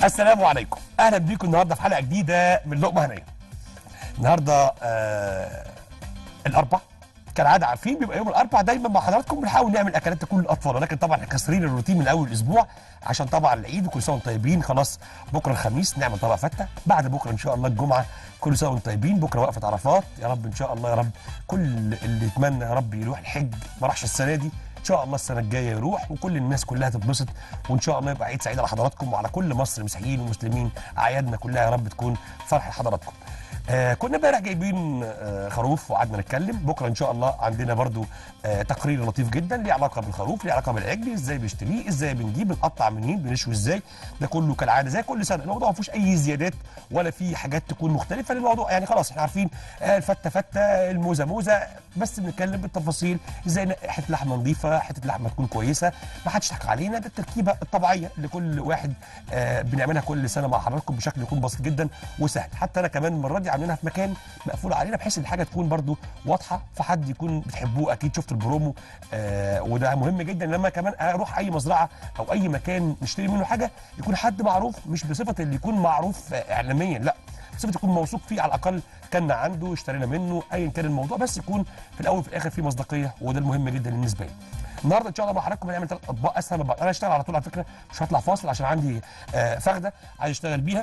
السلام عليكم اهلا بيكم النهارده في حلقه جديده من لقمه هنيه النهارده آه الاربع كالعاده عارفين بيبقى يوم الاربع دايما مع حضراتكم بنحاول نعمل اكلات تكون للاطفال ولكن طبعا احنا كاسرين الروتين من اول الاسبوع عشان طبعا العيد وكل سنه وانتم طيبين خلاص بكره الخميس نعمل طبق فته بعد بكره ان شاء الله الجمعه كل سنه وانتم طيبين بكره وقفه عرفات يا رب ان شاء الله يا رب كل اللي يتمنى يا رب يروح الحج ما راحش السنه دي ان شاء الله السنه الجايه يروح وكل الناس كلها تتبسط وان شاء الله يبقى عيد سعيد على حضراتكم وعلى كل مصر مسيحيين ومسلمين اعيادنا كلها يا رب تكون فرح لحضراتكم آه كنا امبارح جايبين آه خروف وقعدنا نتكلم بكره ان شاء الله عندنا برضو آه تقرير لطيف جدا ليه علاقه بالخروف ليه علاقه بالعجل ازاي بنشتريه ازاي بنجيب بنقطع منين بنشوي ازاي ده كله كالعاده زي كل سنه الموضوع ما فيهوش اي زيادات ولا في حاجات تكون مختلفه للموضوع يعني خلاص احنا عارفين آه الفته فته الموزه موزه بس بنتكلم بالتفاصيل ازاي نقي حته لحمه نظيفه حته لحمه تكون كويسه ما حدش يضحك علينا ده التركيبه الطبيعيه اللي كل واحد آه بنعملها كل سنه مع حضراتكم بشكل يكون بسيط جدا وسهل حتى انا كمان المره دي عاملينها في مكان مقفول علينا بحيث ان الحاجه تكون برضو واضحه فحد يكون بتحبوه اكيد شفت البرومو آه وده مهم جدا لما كمان اروح اي مزرعه او اي مكان نشتري منه حاجه يكون حد معروف مش بصفه اللي يكون معروف آه اعلاميا لا بصفه يكون موثوق فيه على الاقل كنا عنده اشترينا منه ايا كان الموضوع بس يكون في الاول وفي الاخر في مصداقيه وده المهم جدا بالنسبه لي النهارده ان شاء الله مع حضراتكم هنعمل ثلاث اطباق اسهل من بعض انا هشتغل على طول على فكره مش هطلع فاصل عشان عندي آه فخده عايز اشتغل بيها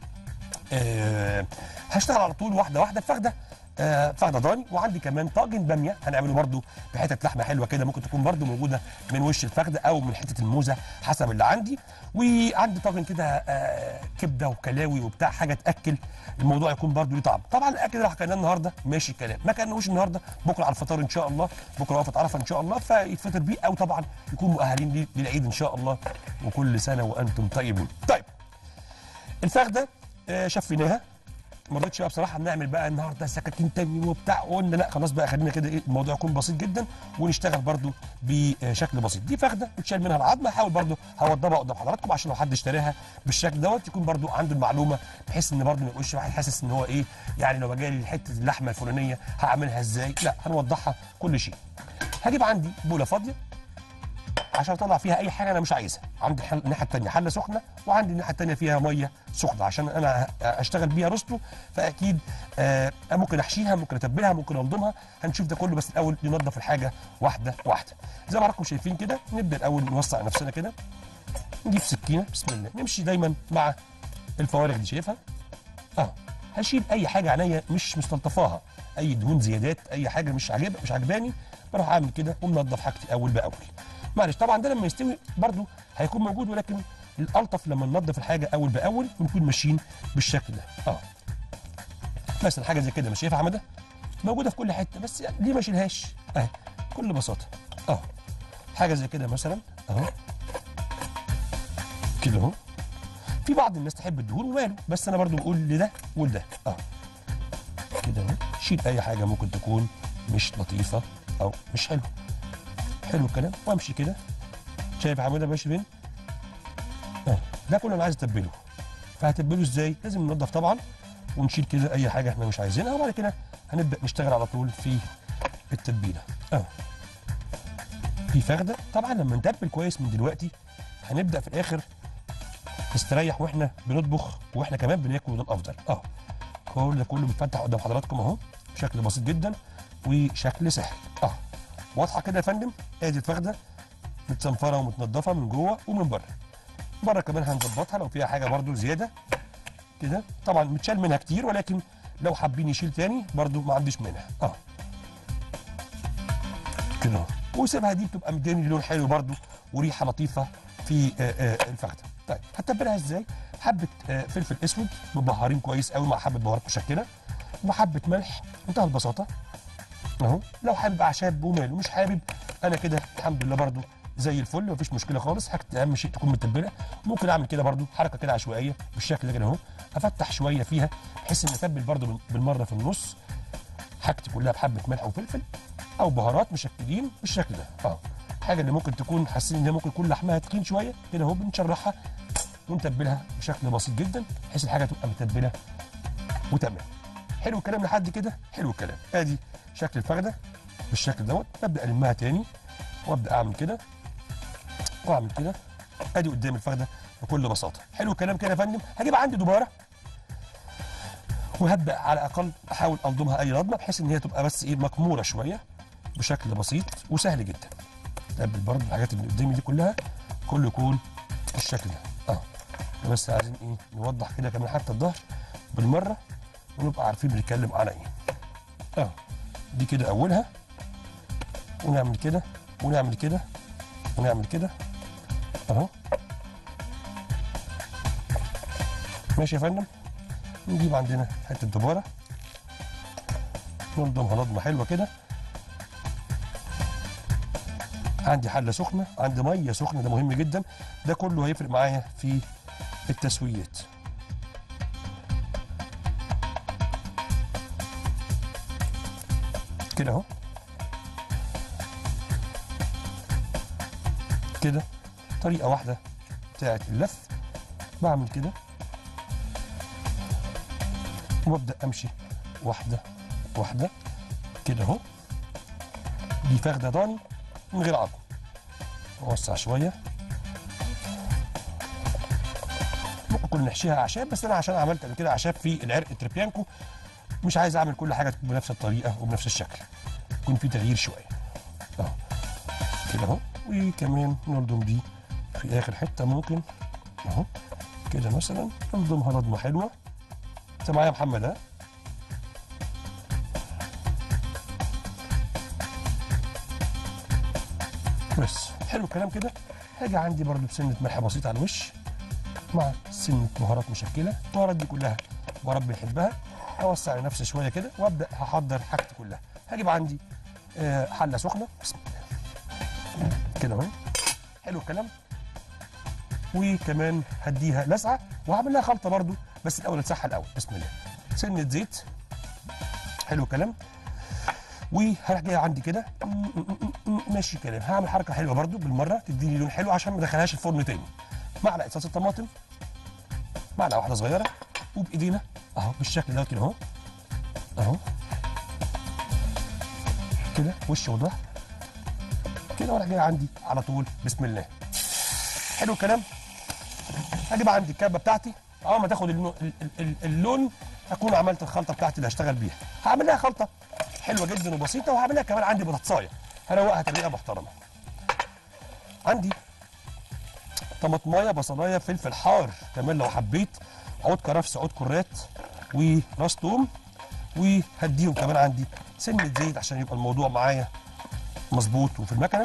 آه هشتغل على طول واحده واحده فخده آه فخده ضاني وعندي كمان طاجن باميه هنعمله برده بحته لحمه حلوه كده ممكن تكون برده موجوده من وش الفخده او من حته الموزه حسب اللي عندي وعندي طاجن كده آه كبده وكلاوي وبتاع حاجه تاكل الموضوع يكون برده ليه طعم طبعا الاكل اللي حكيناه النهارده ماشي الكلام ما كانوش النهارده بكره على الفطار ان شاء الله بكره وقفه عرفه ان شاء الله فيتفطر بيه او طبعا يكونوا مؤهلين ليه للعيد ان شاء الله وكل سنه وانتم طيبين طيب الفخده آه شفيناها ما رضيتش بقى بصراحه نعمل بقى النهارده سكاكين تاني وبتاع قلنا لا خلاص بقى خلينا كده ايه الموضوع يكون بسيط جدا ونشتغل برده بشكل بسيط دي فخده بتشال منها العظمه هحاول برده هوضبها قدام حضراتكم عشان لو حد اشتراها بالشكل دوت يكون برده عنده المعلومه بحيث ان برده ما يبقاش واحد حاسس ان هو ايه يعني لو جالي حته اللحمه الفلانيه هعملها ازاي لا هنوضحها كل شيء هجيب عندي بوله فاضيه عشان اطلع فيها اي حاجه انا مش عايزها عندي حل... الناحيه الثانيه حله سخنه وعندي الناحيه الثانيه فيها ميه سخنه عشان انا اشتغل بيها روستو فاكيد آه ممكن احشيها ممكن اتبلها ممكن انضمها هنشوف ده كله بس الاول ننظف الحاجه واحده واحده زي ما حضراتكم شايفين كده نبدا الاول نوسع نفسنا كده نجيب سكينه بسم الله نمشي دايما مع الفوارغ دي شايفها اه هشيل اي حاجه عينيا مش مستلطفاها اي دهون زيادات اي حاجه مش عاجب مش عجباني بروح اعمل كده ومنظف حاجتي اول باول معلش طبعا ده لما يستوي برده هيكون موجود ولكن الالطف لما ننظف الحاجه اول باول ونكون ماشيين بالشكل ده اه مثلا حاجه زي كده مش شايفها حماده موجوده في كل حته بس يعني ليه ما اشيلهاش اهي بكل بساطه اه حاجه زي كده مثلا اهو كده اهو في بعض الناس تحب الدهون وماله بس انا برضو بقول لده ولده اه كده اهو شيل اي حاجه ممكن تكون مش لطيفه او مش حلوه حلو الكلام وامشي كده شايف يا حماده ماشي فين؟ اه ده كله انا عايز اتبله فهتبله ازاي؟ لازم ننضف طبعا ونشيل كده اي حاجه احنا مش عايزينها وبعد كده هنبدا نشتغل على طول في التتبيله اه في فخده طبعا لما نتبل كويس من دلوقتي هنبدا في الاخر نستريح واحنا بنطبخ واحنا كمان بناكل وده الافضل اه كل ده كله بيتفتح قدام حضراتكم اهو بشكل بسيط جدا وشكل سهل اه واضحه كده يا فندم ادي الفخده متصنفره ومتنضفه من جوه ومن بره بره كمان هنظبطها لو فيها حاجه برده زياده كده طبعا متشال منها كتير ولكن لو حابين يشيل تاني برده ما عنديش مانع اه كده اهو وسيبها دي بتبقى مداني لون حلو برده وريحه لطيفه في آآ آآ الفخده طيب هتبلها ازاي حبه فلفل اسود مبهرين كويس قوي مع حبه بهارات مشكله وحبه ملح منتهى البساطه اهو لو حابب اعشاب وماله مش حابب انا كده الحمد لله برده زي الفل مفيش مشكله خالص حاجه اهم شيء تكون متبله ممكن اعمل كده برده حركه كده عشوائيه بالشكل ده كده اهو افتح شويه فيها بحيث ان اتبل برده بالمره في النص حاجتي كلها بحبه ملح وفلفل او بهارات مشكلين بالشكل ده اه حاجه اللي ممكن تكون حاسين ان هي ممكن يكون لحمها تخين شويه كده اهو بنشرحها ونتبلها بشكل بسيط جدا بحيث الحاجه تبقى متبله وتمام حلو الكلام لحد كده حلو الكلام ادي شكل الفخده بالشكل دوت ببدا المها تاني وابدا اعمل كده واعمل كده ادي قدام الفخده بكل بساطه حلو الكلام كده يا فندم هجيب عندي دباره وهبدا على الاقل احاول الضمها اي لضمه بحيث ان هي تبقى بس ايه مكموره شويه بشكل بسيط وسهل جدا تقبل برضه الحاجات اللي قدامي دي كلها كله يكون بالشكل ده اه بس عايزين ايه نوضح كده كمان حتى الظهر بالمره ونبقى عارفين بنتكلم على ايه اه دي كده اولها ونعمل كده ونعمل كده ونعمل كده اهو ماشي يا فندم نجيب عندنا حته دباره نلضمها لضمه حلوه كده عندي حله سخنه عندي ميه سخنه ده مهم جدا ده كله هيفرق معايا في التسويات كده اهو كده طريقه واحده بتاعت اللف بعمل كده وابدا امشي واحده واحده كده اهو دي فخده ضاني من غير عظم اوسع شويه ممكن كنا نحشيها اعشاب بس انا عشان عملت قبل كده اعشاب في العرق التريبيانكو مش عايز اعمل كل حاجه تكون بنفس الطريقه وبنفس الشكل يكون في تغيير شويه اهو كده اهو وكمان نلضم دي في اخر حته ممكن اهو كده مثلا نلضمها لضمه حلوه انت معايا يا محمد ها بس حلو الكلام كده هاجي عندي برضو بسنه ملح بسيط على الوش مع سنه بهارات مشكله البهارات دي كلها بهارات بنحبها اوسع لنفسي شويه كده وابدا هحضر حاجتي كلها هجيب عندي آه، حله سخنه بسم الله كده اهو حلو الكلام وكمان هديها لسعه وهعمل لها خلطه برضو بس الاول اسحها الاول بسم الله سنه زيت حلو الكلام وهروح جاي عندي كده م- م- م- ماشي كلام هعمل حركه حلوه برضو بالمره تديني لون حلو عشان ما ادخلهاش الفرن تاني معلقه صلصه طماطم معلقه واحده صغيره وبايدينا اهو بالشكل ده كده اهو اهو كده وش وظهر كده وانا جاي عندي على طول بسم الله حلو الكلام هجيب عندي الكبه بتاعتي اول ما تاخد اللون, اللون اكون عملت الخلطه بتاعتي اللي هشتغل بيها هعمل لها خلطه حلوه جدا وبسيطه وهعمل لها كمان عندي بطاطسايه هروقها ترويقه محترمه عندي طماطمايه بصلايه فلفل حار كمان لو حبيت عود كرفس عود كرات وراس توم وهديهم كمان عندي سنه زيت عشان يبقى الموضوع معايا مظبوط وفي المكنه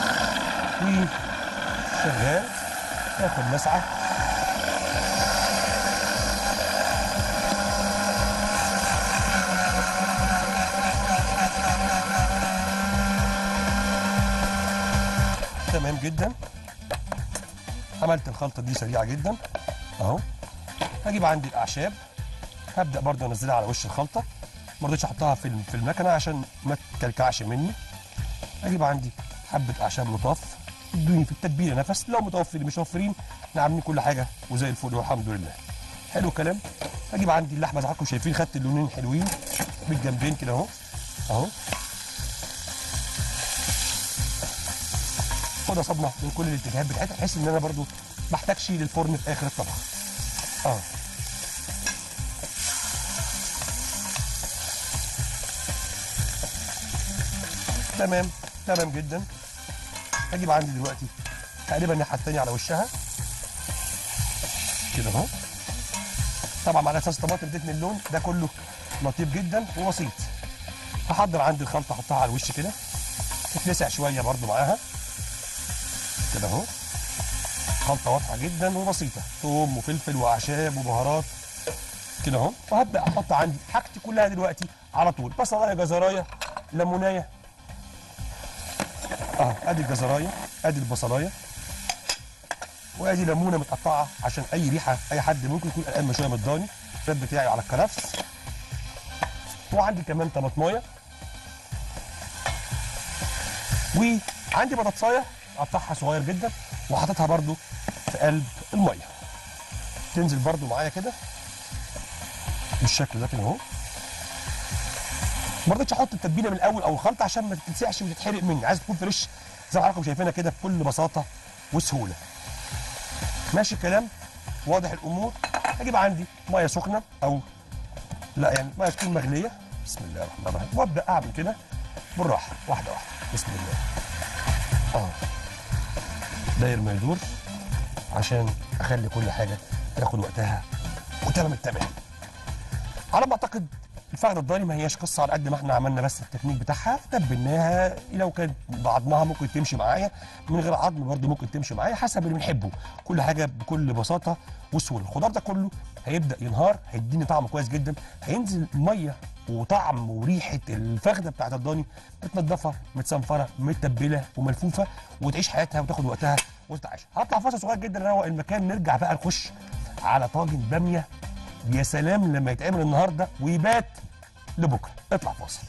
وشغال ياخد لسعه تمام جدا عملت الخلطه دي سريعه جدا اهو هجيب عندي الاعشاب هبدا برضو انزلها على وش الخلطه ما رضيتش احطها في الم- في المكنه عشان ما تكلكعش مني اجيب عندي حبه اعشاب لطاف ادوني في التتبيله نفس لو متوفرين مش متوفرين احنا عاملين كل حاجه وزي الفل والحمد لله حلو الكلام هجيب عندي اللحمه زي ما حضراتكم شايفين خدت اللونين حلوين بالجنبين كده اهو اهو خدها صدمه من كل الاتجاهات بتاعتها بحيث ان انا برضو ما احتاجش للفرن في اخر الطبخ اه تمام تمام جدا هجيب عندي دلوقتي تقريبا الناحيه الثانيه على وشها كده اهو طبعا على اساس طماطم ادتني اللون ده كله لطيف جدا وبسيط هحضر عندي الخلطه احطها على الوش كده تتلسع شويه برضو معاها كده اهو خلطه واضحه جدا وبسيطه ثوم وفلفل واعشاب وبهارات كده اهو وهبدا احط عندي حاجتي كلها دلوقتي على طول بصلايه جزرايه ليمونايه اه ادي الجزرايه ادي البصلايه وادي ليمونه متقطعه عشان اي ريحه اي حد ممكن يكون قلقان من شويه من الضاني الفات بتاعي على الكرفس وعندي كمان طماطمايه وعندي بطاطسايه قطعها صغير جدا وحاططها برده في قلب الميه تنزل برده معايا كده بالشكل ده كده اهو ما رضيتش احط التتبيله من الاول او الخلطه عشان ما تتلسعش وتتحرق مني عايز تكون فريش زي ما حضراتكم شايفينها كده بكل بساطه وسهوله ماشي الكلام واضح الامور اجيب عندي ميه سخنه او لا يعني ميه تكون مغليه بسم الله الرحمن الرحيم وابدا اعمل كده بالراحه واحده واحده بسم الله اه داير ما يدور عشان اخلي كل حاجه تاخد وقتها وتمام التمام على ما اعتقد الفخده الضاني ما هياش قصه على قد ما احنا عملنا بس التكنيك بتاعها تبناها لو كانت بعضمها ممكن تمشي معايا من غير عظم برده ممكن تمشي معايا حسب اللي بنحبه كل حاجه بكل بساطه وسهوله الخضار ده كله هيبدا ينهار هيديني طعم كويس جدا هينزل ميه وطعم وريحه الفخده بتاعت الضاني متنضفه متصنفره متبله وملفوفه وتعيش حياتها وتاخد وقتها وتتعايش هطلع فاصل صغير جدا نروق المكان نرجع بقى نخش على طاجن باميه يا سلام لما يتعمل النهارده ويبات لبكره اطلع فاصل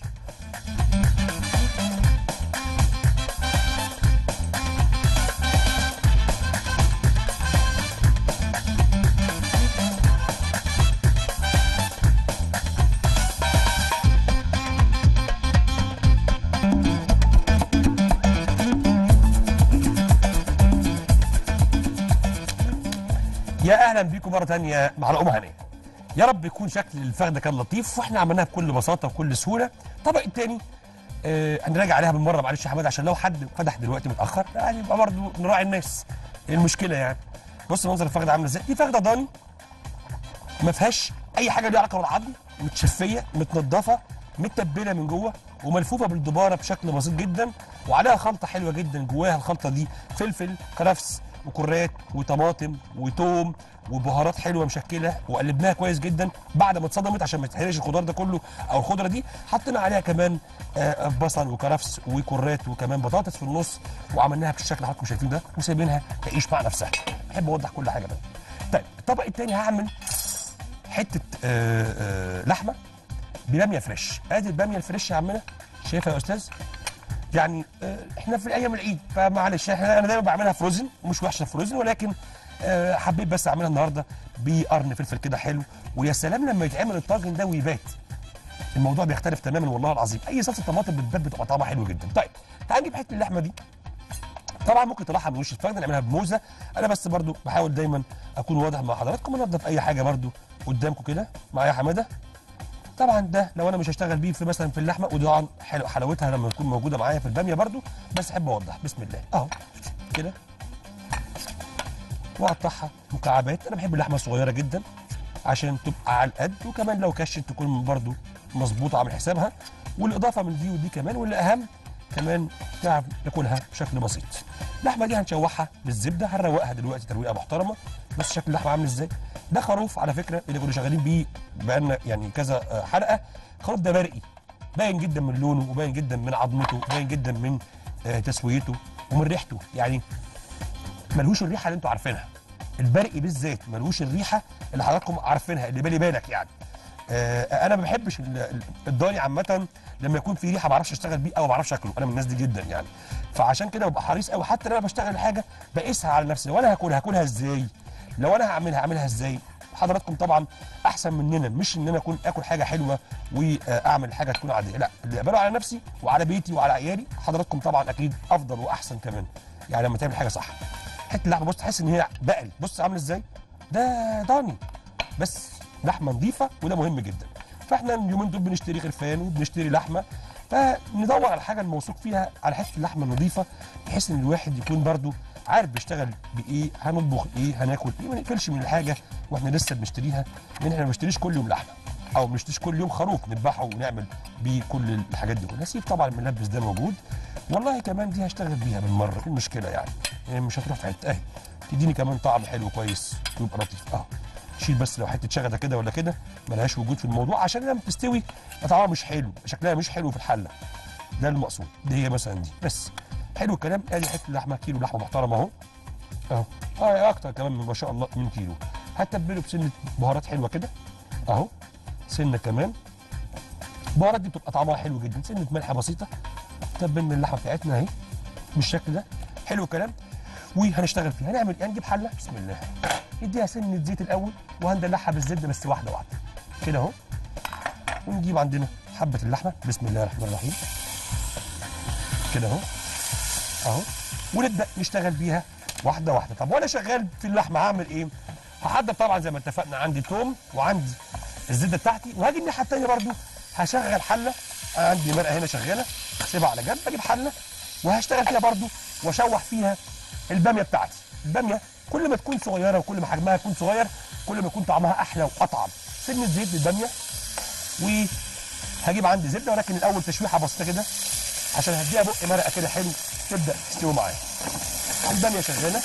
يا اهلا بيكم مره تانية مع لقمه هنيه يا رب يكون شكل الفخده كان لطيف واحنا عملناها بكل بساطه وكل سهوله الطبق التاني آه هنراجع عليها بالمره معلش يا حماد عشان لو حد فتح دلوقتي متاخر يعني يبقى برضه نراعي الناس إيه المشكله يعني بص منظر الفخده عامله ازاي دي فخده ضاني ما فيهاش اي حاجه ليها علاقه بالعظم متشفيه متنضفه متبله من جوه وملفوفه بالدباره بشكل بسيط جدا وعليها خلطه حلوه جدا جواها الخلطه دي فلفل كرفس وكرات وطماطم وتوم وبهارات حلوه مشكله وقلبناها كويس جدا بعد ما اتصدمت عشان ما تتحرقش الخضار ده كله او الخضره دي حطينا عليها كمان آه، بصل وكرفس وكرات وكمان بطاطس في النص وعملناها بالشكل اللي حضراتكم شايفين ده وسايبينها تعيش مع نفسها بحب اوضح كل حاجه بقى طيب الطبق الثاني هعمل حته آه، آه، لحمه بباميه فريش ادي الباميه الفريش يا عمنا شايفها يا استاذ يعني آه، احنا في ايام العيد فمعلش احنا انا دايما بعملها فروزن ومش وحشه فروزن ولكن آه، حبيت بس اعملها النهارده بقرن فلفل كده حلو ويا سلام لما يتعمل الطاجن ده ويبات الموضوع بيختلف تماما والله العظيم اي صلصه طماطم بتبات بتبقى طعمها حلو جدا طيب تعال نجيب حته اللحمه دي طبعا ممكن تطلعها من وش الفخده نعملها بموزه انا بس برضو بحاول دايما اكون واضح مع حضراتكم انضف اي حاجه برضو قدامكم كده معايا حماده طبعا ده لو انا مش هشتغل بيه في مثلا في اللحمه وطبعا حلو حلاوتها لما تكون موجوده معايا في الباميه برضو بس احب اوضح بسم الله اهو كده واقطعها مكعبات انا بحب اللحمه صغيره جدا عشان تبقى على القد وكمان لو كشت تكون برضو مظبوطه عامل حسابها والاضافه من دي ودي كمان واللي اهم كمان تعرف ناكلها بشكل بسيط اللحمه دي هنشوحها بالزبده هنروقها دلوقتي ترويقه محترمه بس شكل اللحمه عامل ازاي ده خروف على فكره اللي كنا شغالين بيه بقالنا يعني كذا آه، حلقه خروف ده برقي باين جدا من لونه وباين جدا من عظمته وباين جدا من آه، تسويته ومن ريحته يعني ملهوش الريحه اللي انتوا عارفينها البرقي بالذات ملهوش الريحه اللي حضراتكم عارفينها اللي بالي بالك يعني آه انا ما بحبش ال- ال- الضاني عامه لما يكون في ريحه ما بعرفش اشتغل بيه او ما بعرفش اكله انا من الناس دي جدا يعني فعشان كده ببقى حريص قوي حتى لما بشتغل حاجه بقيسها على نفسي لو انا هاكلها هاكلها ازاي لو انا هعملها هعملها ازاي حضراتكم طبعا احسن مننا مش ان انا اكون اكل حاجه حلوه واعمل حاجه تكون عاديه لا اللي اقبله على نفسي وعلى بيتي وعلى عيالي حضراتكم طبعا اكيد افضل واحسن كمان يعني لما تعمل حاجه صح حته اللحمه بص تحس ان هي بقري بص عامل ازاي ده ضاني بس لحمه نظيفه وده مهم جدا فاحنا اليومين دول بنشتري خرفان وبنشتري لحمه فندور على الحاجه الموثوق فيها على حته اللحمه النظيفه بحيث ان الواحد يكون برضو عارف بيشتغل بايه هنطبخ ايه هناكل ايه ما نقفلش من الحاجه واحنا لسه بنشتريها لان احنا ما بنشتريش كل يوم لحمه او ما بنشتريش كل يوم خروف نذبحه ونعمل بيه كل الحاجات دي كلها سيب طبعا الملبس ده موجود والله كمان دي هشتغل بيها بالمره ايه المشكله يعني, يعني مش هتروح في حته اهي تديني كمان طعم حلو كويس ويبقى لطيف اه شيل بس لو حته شغله كده ولا كده ملهاش وجود في الموضوع عشان لما تستوي طعمها مش حلو شكلها مش حلو في الحله ده المقصود دي هي مثلا دي بس حلو الكلام ادي حته لحمه كيلو لحمه محترمه اهو اهو اه اكتر كمان من ما شاء الله من كيلو هتبله بسنه بهارات حلوه كده اهو سنه كمان البهارات دي بتبقى طعمها حلو جدا سنه ملح بسيطه تبلنا اللحمه بتاعتنا اهي بالشكل ده حلو الكلام وهنشتغل فيها هنعمل ايه هنجيب حله بسم الله نديها سنه زيت الاول وهندلعها بالزبده بس واحده واحده كده اهو ونجيب عندنا حبه اللحمه بسم الله الرحمن الرحيم كده اهو اهو ونبدا نشتغل بيها واحده واحده طب وانا شغال في اللحمه هعمل ايه هحضر طبعا زي ما اتفقنا عندي توم وعندي الزبده بتاعتي وهاجي الناحيه الثانيه برضو هشغل حله أنا عندي مرقه هنا شغاله سيبها على جنب اجيب حله وهشتغل فيها برضو واشوح فيها الباميه بتاعتي الباميه كل ما تكون صغيره وكل ما حجمها يكون صغير كل ما يكون طعمها احلى واطعم سنه زيت للباميه وهجيب عندي زبده ولكن الاول تشويحه بسيطه كده عشان هديها بق مرقه كده حلو تبدا تستوي معايا الباميه شغاله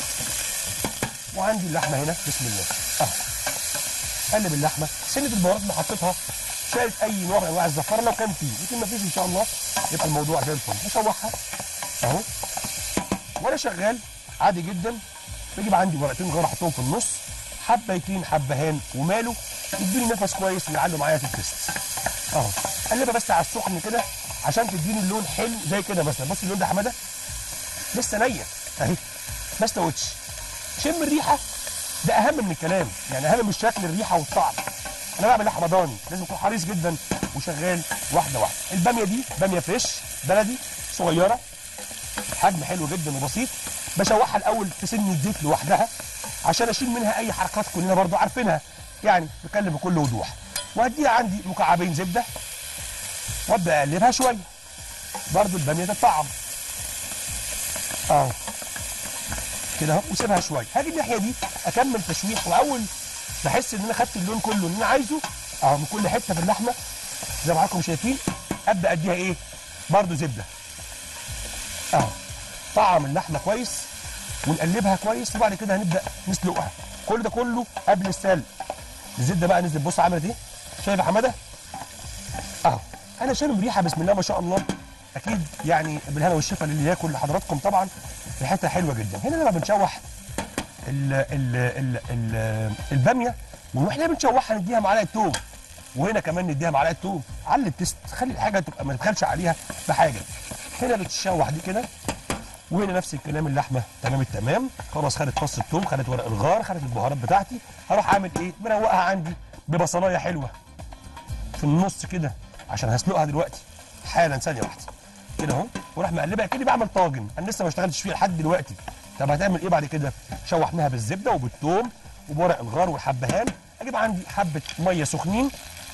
وعندي اللحمه هنا بسم الله اهو قلب اللحمه سنه البهارات اللي حطيتها شالت اي نوع من انواع الزفاره لو كان فيه لكن ما فيش ان شاء الله يبقى الموضوع زي الفل بشوحها اهو وانا شغال عادي جدا بجيب عندي ورقتين غير احطهم في النص حبيتين حبهان وماله يديني نفس كويس ويعلوا معايا في التست اهو قلبها بس على السخن كده عشان تديني اللون حلو زي كده مثلا بص اللون ده حماده لسه نيه اهي ما استوتش شم الريحه ده اهم من الكلام يعني اهم من الشكل الريحه والطعم انا بعمل لحمه ضاني لازم اكون حريص جدا وشغال واحده واحده الباميه دي باميه فريش بلدي صغيره حجم حلو جدا وبسيط بشوحها الاول في سن الزيت لوحدها عشان اشيل منها اي حركات كلنا برضو عارفينها يعني بتكلم بكل وضوح وهديها عندي مكعبين زبده وابدا اقلبها شويه برضو الباميه ده طعم اهو كده اهو وسيبها شويه هاجي الناحيه دي اكمل تشويح واول بحس ان انا خدت اللون كله اللي انا عايزه اهو من كل حته في اللحمه زي ما حضراتكم شايفين ابدا اديها ايه برضو زبده اهو طعم اللحمه كويس ونقلبها كويس وبعد كده هنبدا نسلقها كل ده كله قبل السلق الزبده بقى نزلت بص عملت ايه شايف يا حماده اهو انا شامم ريحه بسم الله ما شاء الله اكيد يعني بالهنا والشفا للي ياكل لحضراتكم طبعا ريحتها حلوه جدا هنا لما بنشوح ال ال ال ال الباميه واحنا بنشوحها نديها معلقه توم وهنا كمان نديها معلقه توم علي التست خلي الحاجه تبقى ما تدخلش عليها بحاجه هنا بتتشوح دي كده وهنا نفس الكلام اللحمه تمام التمام خلاص خدت فص الثوم خدت ورق الغار خدت البهارات بتاعتي هروح اعمل ايه مروقها عندي ببصلايه حلوه في النص كده عشان هسلقها دلوقتي حالا ثانيه واحده كده اهو وراح مقلبها كده بعمل طاجن انا لسه ما اشتغلتش فيه لحد دلوقتي طب هتعمل ايه بعد كده شوحناها بالزبده وبالثوم وبورق الغار والحبهان اجيب عندي حبه ميه سخنين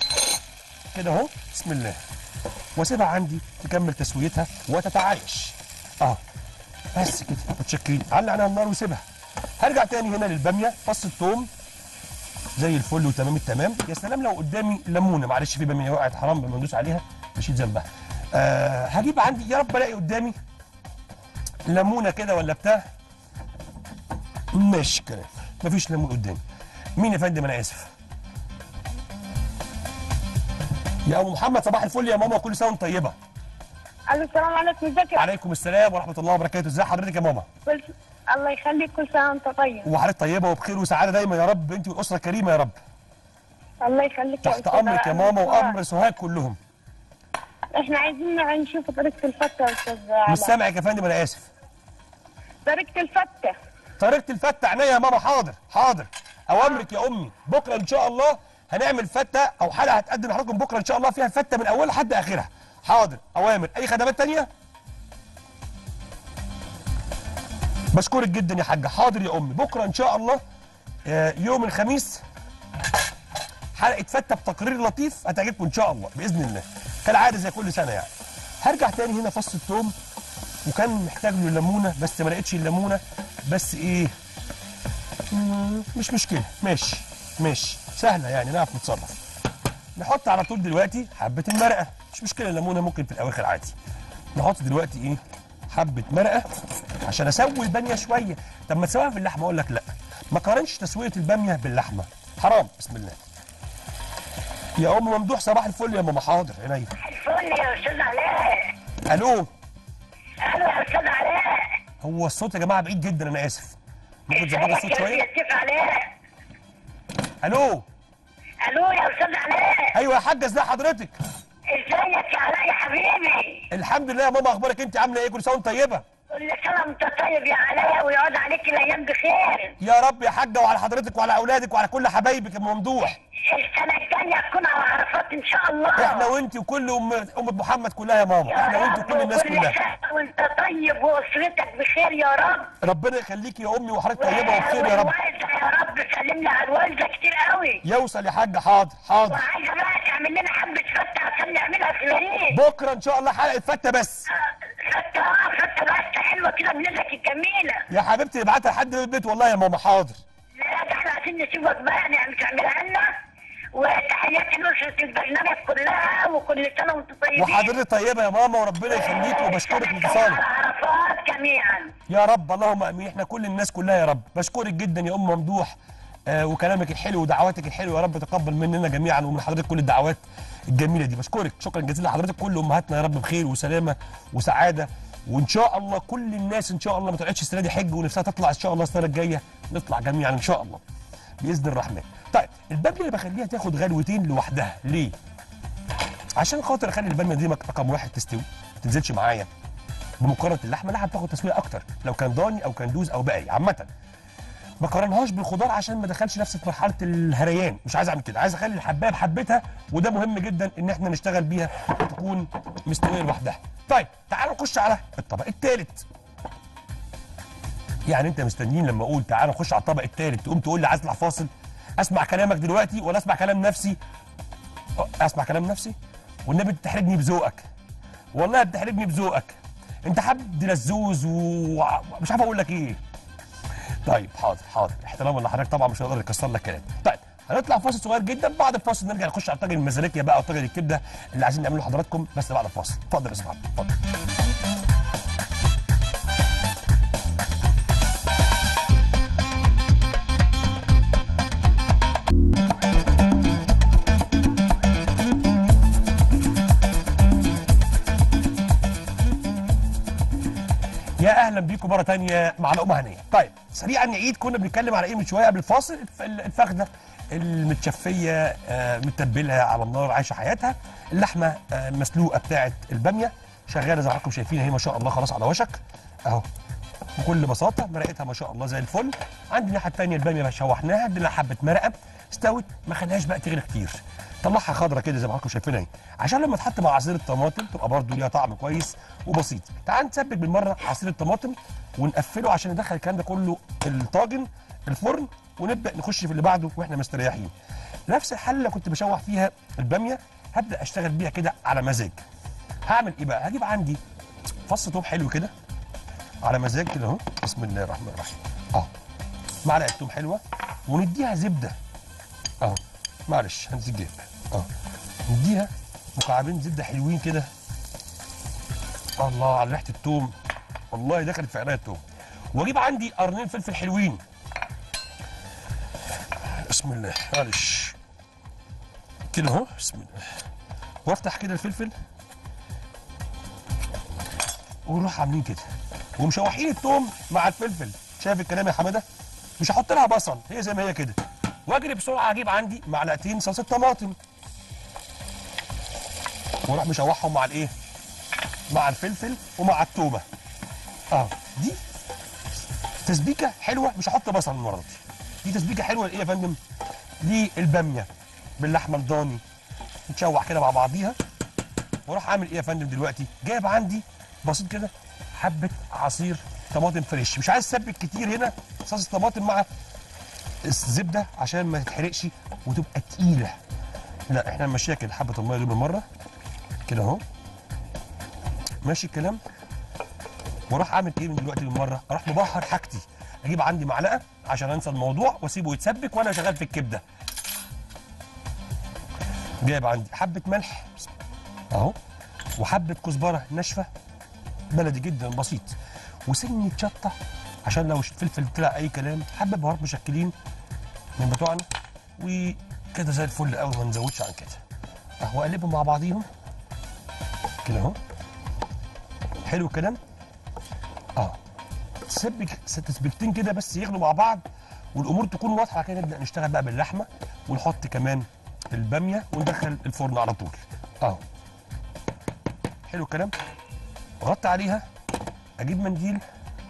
كده اهو بسم الله واسيبها عندي تكمل تسويتها وتتعايش اه بس كده متشكرين علق عليها النار وسيبها هرجع تاني هنا للباميه فص الثوم زي الفل وتمام التمام يا سلام لو قدامي ليمونه معلش في باميه وقعت حرام لما ندوس عليها بشيل ذنبها آه هجيب عندي يا رب الاقي قدامي ليمونه كده ولا بتاع ماشي كلام مفيش ليمون قدامي مين يا فندم انا اسف يا ابو محمد صباح الفل يا ماما كل سنه وانت طيبه الو السلام عليكم ازيك يا عليكم السلام ورحمه الله وبركاته ازي حضرتك يا ماما كل الله يخليك كل سنه وانت طيب وحضرتك طيبه وبخير وسعاده دايما يا رب انت والاسره الكريمه يا رب الله يخليك يا تحت أستاذ امرك يا علاء. ماما وامر سوهاج كلهم احنا عايزين نشوف طريقه الفته يا استاذ مش علاء سامعك يا فندم انا اسف طريقه الفته طريقه الفته عينيا يا ماما حاضر حاضر اوامرك يا امي بكره ان شاء الله هنعمل فته او حلقه هتقدم لحضراتكم بكره ان شاء الله فيها الفته من اولها لحد اخرها حاضر اوامر اي خدمات تانية بشكرك جدا يا حاجه حاضر يا امي بكره ان شاء الله آه، يوم الخميس حلقه فته بتقرير لطيف هتعجبكم ان شاء الله باذن الله كالعاده زي كل سنه يعني هرجع تاني هنا فص الثوم وكان محتاج له ليمونه بس ما لقيتش الليمونه بس ايه مم، مش مشكله ماشي ماشي سهله يعني نعرف نتصرف نحط على طول دلوقتي حبه المرقه مش مشكله الليمونه ممكن في الاواخر عادي نحط دلوقتي ايه حبه مرقه عشان اسوي الباميه شويه طب ما تسويها في اللحمه اقول لك لا ما قارنش تسويه الباميه باللحمه حرام بسم الله يا ام ممدوح صباح الفل يا ماما حاضر عينيا الفل يا استاذ علاء الو اهلا يا استاذ علاء هو الصوت يا جماعه بعيد جدا انا اسف ممكن تظبطوا الصوت يا شويه استاذ علاء الو الو يا استاذ علاء ايوه يا حاجه ازي حضرتك ازيك يا علاء يا حبيبي الحمد لله يا ماما اخبارك انت عامله ايه كل سنه وانت طيبه كل سنه وانت طيب يا علاء ويقعد عليك الايام بخير يا رب يا حاجه وعلى حضرتك وعلى اولادك وعلى كل حبايبك يا ام ممدوح السنه الجايه تكون على عرفات ان شاء الله احنا وانت وكل ام ام محمد كلها يا ماما يا احنا وانت رب وكل الناس وكل كلها سنة وانت طيب واسرتك بخير يا رب ربنا يخليكي يا امي وحضرتك طيبه وبخير يا رب والوالده يا رب سلم لي على الوالده كتير قوي يوصل يا حاجه حاضر حاضر وعايزه بقى تعمل لنا حبه فته عشان نعملها في العيد بكره ان شاء الله حلقه فته بس فته اه فته بس حلوه كده من ايدك الجميله يا حبيبتي ابعتها لحد البيت والله يا ماما حاضر لا ده احنا عايزين نسيبك بقى نعمل تعملها لنا وتحياتي لأسرة البرنامج كلها وكل سنة وانتم طيبين وحضرتك طيبه يا ماما وربنا يخليك وبشكرك على لاتصالك عرفات جميعا يا رب اللهم امين احنا كل الناس كلها يا رب بشكرك جدا يا ام ممدوح آه وكلامك الحلو ودعواتك الحلوه يا رب تقبل مننا جميعا ومن حضرتك كل الدعوات الجميله دي بشكرك شكرا جزيلا لحضرتك كل امهاتنا يا رب بخير وسلامه وسعاده وان شاء الله كل الناس ان شاء الله ما طلعتش السنه دي حج ونفسها تطلع ان شاء الله السنه الجايه نطلع جميعا ان شاء الله باذن الرحمن طيب الباميه اللي بخليها تاخد غلوتين لوحدها ليه عشان خاطر اخلي الباميه دي رقم واحد تستوي ما تنزلش معايا بمقارنه اللحمه اللحمه بتاخد تسويه اكتر لو كان ضاني او كان دوز او بقري عامه ما قارنهاش بالخضار عشان ما دخلش نفسي في مرحله الهريان مش عايز اعمل كده عايز اخلي الحبايه بحبتها وده مهم جدا ان احنا نشتغل بيها وتكون مستويه لوحدها طيب تعالوا نخش على الطبق الثالث يعني انت مستنيين لما اقول تعالوا نخش على الطبق الثالث تقوم تقول لي عايز اطلع فاصل اسمع كلامك دلوقتي ولا اسمع كلام نفسي أه، اسمع كلام نفسي والنبي بتحرجني بذوقك والله بتحرجني بذوقك انت حد لزوز ومش عارف اقول لك ايه طيب حاضر حاضر احتراما لحضرتك طبعا مش هقدر نكسر لك كلام طيب هنطلع فاصل صغير جدا بعد الفاصل نرجع نخش على طاجن المزاليكيا بقى او طاجن الكبده اللي عايزين نعمله لحضراتكم بس بعد الفاصل اتفضل يا اسمع اتفضل يا اهلا بيكم مره تانية مع لقمه هنيه طيب سريعا نعيد كنا بنتكلم على ايه من شويه قبل الفاصل الف- الفخده المتشفيه آه، متبله على النار عايشه حياتها اللحمه آه، المسلوقه بتاعه الباميه شغاله زي ما حضراتكم شايفين اهي ما شاء الله خلاص على وشك اهو بكل بساطه مرقتها ما شاء الله زي الفل عندي الناحيه الثانيه الباميه بقى شوحناها ادينا حبه مرقه استوت ما خليهاش بقى تغلي كتير طلعها خضرة كده زي ما حضراتكم شايفين اهي عشان لما تحط مع عصير الطماطم تبقى برضو ليها طعم كويس وبسيط تعال نسبك بالمره عصير الطماطم ونقفله عشان ندخل الكلام ده كله الطاجن الفرن ونبدا نخش في اللي بعده واحنا مستريحين نفس الحله اللي كنت بشوح فيها الباميه هبدا اشتغل بيها كده على مزاج هعمل ايه بقى هجيب عندي فص توم حلو كده على مزاج كده اهو بسم الله الرحمن الرحيم اهو معلقه توم حلوه ونديها زبده اهو معلش هنزل جيب اهو نديها مكعبين زبده حلوين كده الله على ريحه التوم والله دخلت في عينيا التوم واجيب عندي قرنين فلفل حلوين بسم الله معلش كده اهو بسم الله وافتح كده الفلفل ونروح عاملين كده ومشوحين التوم مع الفلفل شايف الكلام يا حماده مش هحط لها بصل هي زي ما هي كده واجري بسرعه اجيب عندي معلقتين صلصه طماطم واروح مشوحهم مع الايه مع الفلفل ومع التومه اه دي تسبيكه حلوه مش هحط بصل المره دي دي تسبيكه حلوه لايه يا فندم للباميه باللحمه الضاني نتشوح كده مع بعضيها واروح عامل ايه يا فندم دلوقتي جايب عندي بسيط كده حبه عصير طماطم فريش مش عايز اسبك كتير هنا صلصه طماطم مع الزبده عشان ما تتحرقش وتبقى تقيله لا احنا نمشيها كده حبه الميه دول بالمره كده اهو ماشي الكلام واروح اعمل ايه من دلوقتي بالمره اروح مبهر حاجتي اجيب عندي معلقه عشان انسى الموضوع واسيبه يتسبك وانا شغال في الكبده جايب عندي حبه ملح اهو وحبه كزبره ناشفه بلدي جدا بسيط وسنه شطه عشان لو الفلفل طلع اي كلام حبه بهارات مشكلين من بتوعنا وكده زي الفل قوي ما نزودش عن كده اهو اقلبهم مع بعضيهم كده اهو حلو الكلام اه تسبك تسبيكتين كده بس يغلوا مع بعض والامور تكون واضحه كده نبدا نشتغل بقى باللحمه ونحط كمان الباميه وندخل الفرن على طول اه حلو الكلام غطي عليها اجيب منديل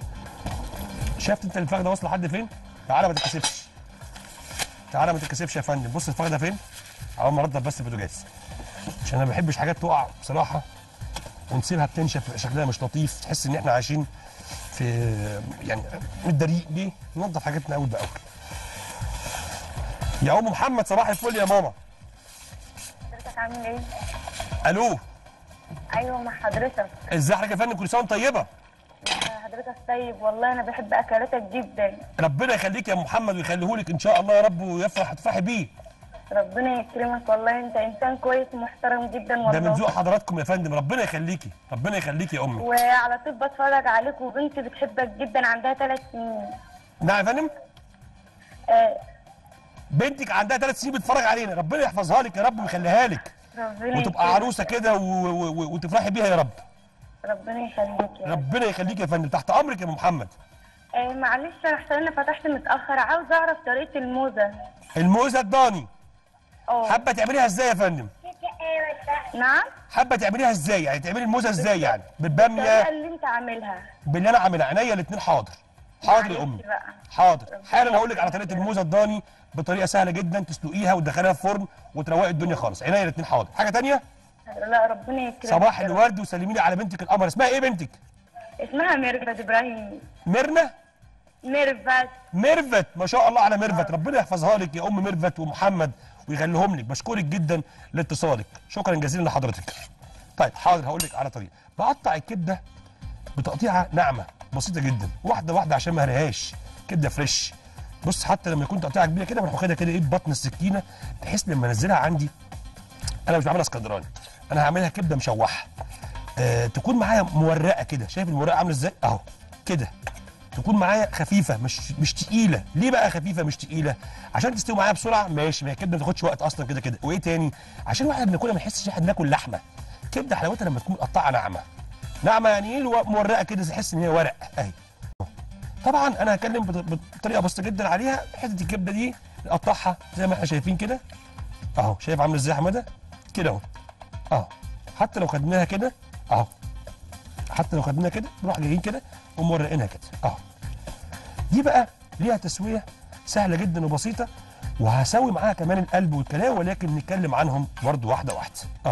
شفت انت الفخده واصله لحد فين تعالى ما تتكسفش تعالى ما تتكسفش يا فندم بص الفخده فين اول ما ارضى بس البوتاجاز عشان انا ما بحبش حاجات تقع بصراحه ونسيبها بتنشف يبقى شكلها مش لطيف تحس ان احنا عايشين في يعني متداريين ليه ننظف حاجاتنا اول باول يا ام محمد صباح الفل يا ماما حضرتك عامل ايه؟ الو ايوه مع حضرتك ازي حضرتك يا فندم كل سنه وانت طيبه حضرتك طيب والله انا بحب اكلاتك جدا ربنا يخليك يا أم محمد ويخليهولك ان شاء الله يا رب ويفرح تفرحي بيه ربنا يكرمك والله انت انسان كويس ومحترم جدا ده والله من ذوق حضراتكم يا فندم ربنا يخليكي ربنا يخليكي يا امي وعلى طول بتفرج عليك وبنتي بتحبك جدا عندها ثلاث سنين نعم يا فندم آه بنتك عندها ثلاث سنين بتتفرج علينا ربنا يحفظها لك يا رب ويخليها لك ربنا وتبقى يكرمك. عروسه كده و- و- و- وتفرحي بيها يا رب ربنا يخليك يا رب ربنا يخليك يا فندم تحت امرك يا ام محمد آه معلش انا عشان انا فتحت متاخر عاوز اعرف طريقه الموزه الموزه الضاني اه حابه تعمليها ازاي يا فندم نعم حابه تعمليها ازاي يعني تعملي الموزه ازاي يعني الطريقه بالباميه اللي انت عاملها باللي انا عاملها عينيا الاثنين حاضر حاضر يا معلش امي بقى. حاضر حالا هقول لك على طريقه الموزه الضاني بطريقه سهله جدا تسلقيها وتدخليها في فرن وتروقي الدنيا خالص عينيا الاثنين حاضر حاجه تانية لا ربنا يكرمك صباح يا رب. الورد وسلمي لي على بنتك القمر اسمها ايه بنتك اسمها ميرفت ابراهيم ميرنا ميرفت ميرفت ما شاء الله على ميرفت ربنا يحفظها لك يا ام ميرفت ومحمد ويخليهم لك بشكرك جدا لاتصالك شكرا جزيلا لحضرتك طيب حاضر هقول لك على طريقه بقطع الكبده بتقطيعه ناعمه بسيطه جدا واحده واحده عشان ما اهريهاش كبده فريش بص حتى لما يكون تقطيعه كبيره كده بروح واخدها كده ايه ببطن السكينه بحيث لما انزلها عندي انا مش بعملها اسكندراني انا هعملها كبده مشوحه آه تكون معايا مورقه كده شايف المورقه عامله ازاي اهو كده تكون معايا خفيفه مش مش تقيله ليه بقى خفيفه مش تقيله عشان تستوي معايا بسرعه ماشي ما هي الكبده ما تاخدش وقت اصلا كده كده وايه تاني عشان واحنا بناكلها ما نحسش احنا بناكل لحمه كبده حلاوتها لما تكون مقطعه ناعمه ناعمه يعني ايه الو- مورقه كده تحس ان هي ورق اهي طبعا انا هتكلم بط- بطريقه بسيطه جدا عليها حته الكبده دي نقطعها زي ما احنا شايفين كده اهو شايف عامله ازاي يا حماده كده اهو اهو حتى لو خدناها كده اهو حتى لو خدناها كده نروح جايين كده ومورقينها كده اهو دي بقى ليها تسويه سهله جدا وبسيطه وهسوي معاها كمان القلب والكلاوي ولكن نتكلم عنهم برضو واحده واحده اهو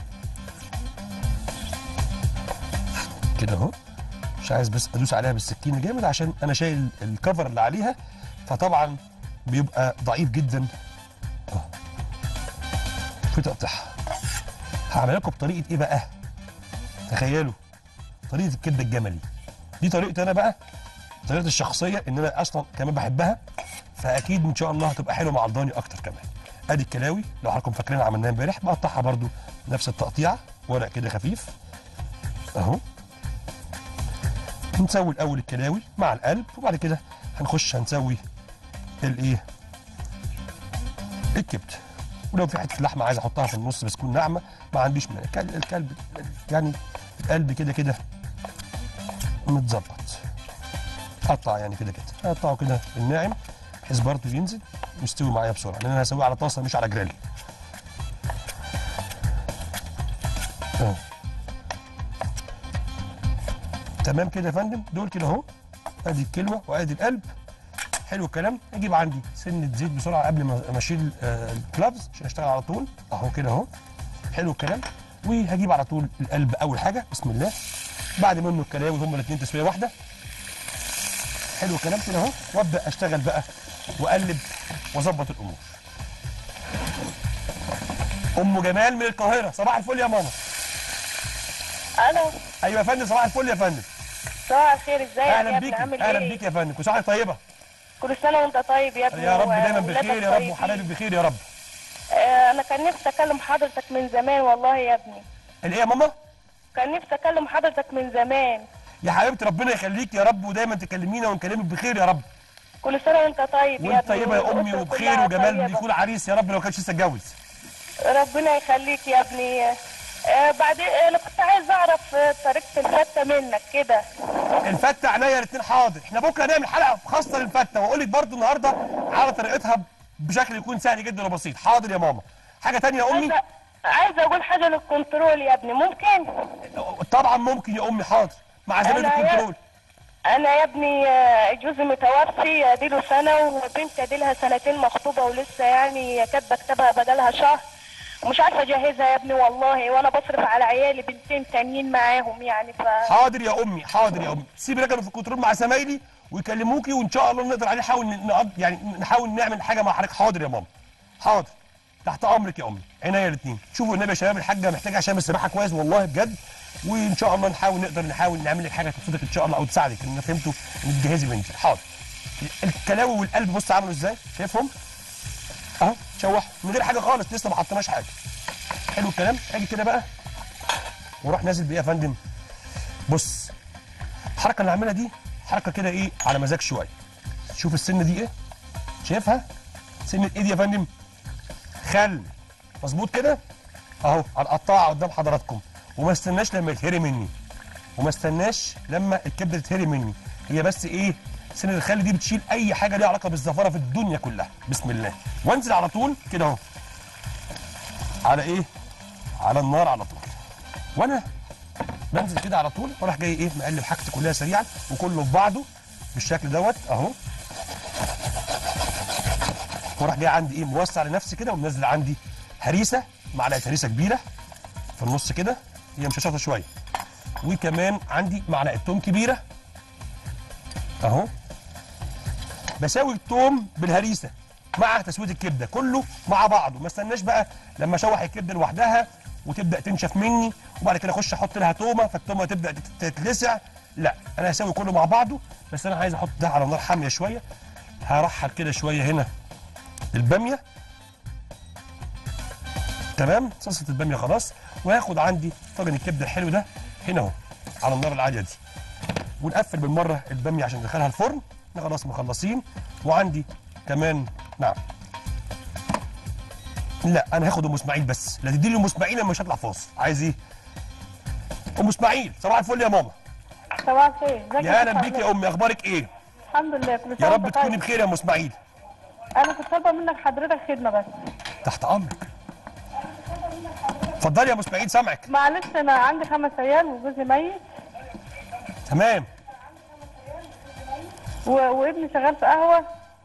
كده اهو مش عايز بس ادوس عليها بالسكينه جامد عشان انا شايل الكفر اللي عليها فطبعا بيبقى ضعيف جدا اهو في تقطيعها هعمل لكم بطريقه ايه بقى تخيلوا طريقه الكبده الجملي دي طريقتي انا بقى طريقتي الشخصيه ان انا اصلا كمان بحبها فاكيد ان شاء الله هتبقى حلوه مع الضاني اكتر كمان ادي الكلاوي لو حضراتكم فاكرين عملناها امبارح بقطعها برضو نفس التقطيعه ورق كده خفيف اهو نسوي الاول الكلاوي مع القلب وبعد كده هنخش هنسوي الايه الكبده ولو في حته لحمه عايز احطها في النص بس تكون ناعمه ما عنديش مانع الكل- الكلب يعني القلب كده كده متظبط قطع يعني كده كده اقطعه كده الناعم بحيث برضه ينزل يستوي معايا بسرعه لان انا هسويه على طاسه مش على جريل اهو تمام كده يا فندم دول كده اهو ادي الكلوه وادي القلب حلو الكلام اجيب عندي سنه زيت بسرعه قبل ما ما اشيل آه، الكلابز عشان اشتغل على طول اهو كده اهو حلو الكلام وهجيب على طول القلب اول حاجه بسم الله بعد منه الكلاوي هما الاثنين تسويه واحده حلو الكلام كده اهو وابدا اشتغل بقى واقلب واظبط الامور ام جمال من القاهره صباح الفل يا ماما الو ايوه يا فندم صباح الفل يا فندم صباح الخير ازيك اهلا يا ابني بيك عامل اهلا ايه؟ بيك يا فندم كل سنه وأنت طيبه كل سنه وانت طيب يا ابني يا رب دايما وولادك بخير يا رب طيبين. وحبايبك بخير يا رب آه، انا كان نفسي اكلم حضرتك من زمان والله يا ابني الايه يا ماما كان نفسي اكلم حضرتك من زمان يا حبيبتي ربنا يخليك يا رب ودايما تكلمينا ونكلمك بخير يا رب كل سنه وانت طيب يا وانت ابني طيبه يا امي والأسرة وبخير كلها وجمال طيبة. يكون عريس يا رب لو كانش لسه اتجوز ربنا يخليك يا ابني آه بعدين انا كنت عايز اعرف آه، طريقه الفته منك كده الفته عينيا الاثنين حاضر احنا بكره نعمل حلقه خاصه للفته واقول لك برضو النهارده على طريقتها بشكل يكون سهل جدا وبسيط حاضر يا ماما حاجه تانية يا امي عايزه عايزه اقول حاجه للكنترول يا ابني ممكن طبعا ممكن يا امي حاضر مع زميل أنا يا- الكنترول انا يا ابني آه، جوزي متوفي اديله سنه وبنت اديلها سنتين مخطوبه ولسه يعني كاتبه كتابها بدلها شهر ومش عارفه اجهزها يا ابني والله وانا بصرف على عيالي بنتين تانيين معاهم يعني ف حاضر يا امي حاضر يا امي سيبي رقم في الكنترول مع زمايلي ويكلموكي وان شاء الله نقدر عليه نحاول نقض يعني نحاول نعمل حاجه مع حضرتك حاضر يا ماما حاضر تحت امرك يا امي عينيا الاثنين شوفوا النبي يا شباب الحاجه محتاجه عشان السباحه كويس والله بجد وان شاء الله نحاول نقدر نحاول نعمل لك حاجه تبسطك ان شاء الله او تساعدك ان فهمتوا ان تجهزي بنتي حاضر الكلاوي والقلب بص عملوا ازاي شايفهم اهو شوح من غير حاجه خالص لسه ما حطيناش حاجه حلو الكلام اجي كده بقى واروح نازل بايه يا فندم بص الحركه اللي هعملها دي حركه كده ايه على مزاج شويه شوف السنه دي ايه شايفها سنه ايه دي يا فندم خل مظبوط كده اهو هنقطعها قدام حضراتكم وما استناش لما يتهري مني وما استناش لما الكبده تتهري مني هي بس ايه سنه الخل دي بتشيل اي حاجه ليها علاقه بالزفاره في الدنيا كلها بسم الله وانزل على طول كده اهو على ايه على النار على طول وانا بنزل كده على طول واروح جاي ايه مقلب حاجتي كلها سريعا وكله في بعضه بالشكل دوت اهو واروح جاي عندي ايه موسع لنفسي كده ومنزل عندي هريسه معلقه هريسه كبيره في النص كده هي مشطشطه شويه وكمان عندي معلقه توم كبيره اهو بساوي التوم بالهريسه مع تسويه الكبده كله مع بعضه ما استناش بقى لما اشوح الكبده لوحدها وتبدا تنشف مني وبعد كده اخش احط لها تومه فالتومه تبدا تت- تتلسع لا انا هسوي كله مع بعضه بس انا عايز احط ده على نار حاميه شويه هرحل كده شويه هنا الباميه تمام صلصه الباميه خلاص وهاخد عندي طاجن الكبده الحلو ده هنا اهو على النار العاليه دي ونقفل بالمره الباميه عشان ندخلها الفرن احنا خلاص مخلصين وعندي كمان نعم لا انا هاخد ام اسماعيل بس لا تدي لي ام اسماعيل لما مش هطلع فاصل عايز ايه ام اسماعيل صباح الفل يا ماما صباح الخير ازيك يا اهلا دكتور بيك علاء؟ يا امي اخبارك ايه الحمد لله كل يا سنه رب وانت تكوني طيب بخير يا ام اسماعيل انا كنت طالبه منك حضرتك خدمه بس تحت امرك اتفضلي يا ام اسماعيل سامعك معلش انا عندي خمس عيال وجوزي ميت تمام و... وابني شغال في قهوه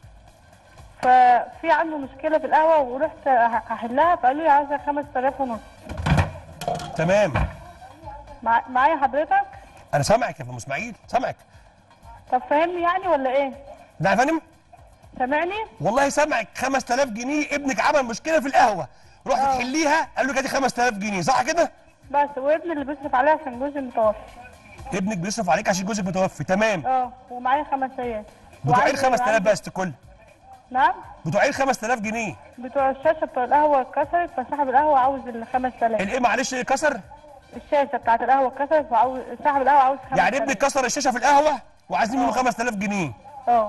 ففي عنده مشكله في القهوه ورحت ه- هحلها فقالوا لي عايزه 5000 ونص تمام مع... معايا حضرتك انا سامعك يا ام اسماعيل سامعك طب فهمني يعني ولا ايه ده يا فندم سامعني والله سامعك 5000 جنيه ابنك عمل مشكله في القهوه رحت آه. تحليها قال له ادي 5000 جنيه صح كده بس وابني اللي بيصرف عليها عشان جوزي متوفي ابنك بيصرف عليك عشان جوزك متوفي تمام اه ومعايا خمس عيال بتوع ايه ال وعندي- 5000 وعندي- بس كل نعم بتوع ايه ال 5000 جنيه بتوع الشاشه بتوع القهوه اتكسرت فصاحب القهوه عاوز ال 5000 الايه معلش اللي كسر الشاشه بتاعت القهوه اتكسرت فعاوز صاحب القهوه عاوز 5000 يعني ابنك كسر الشاشه في القهوه وعايزين منه 5000 جنيه اه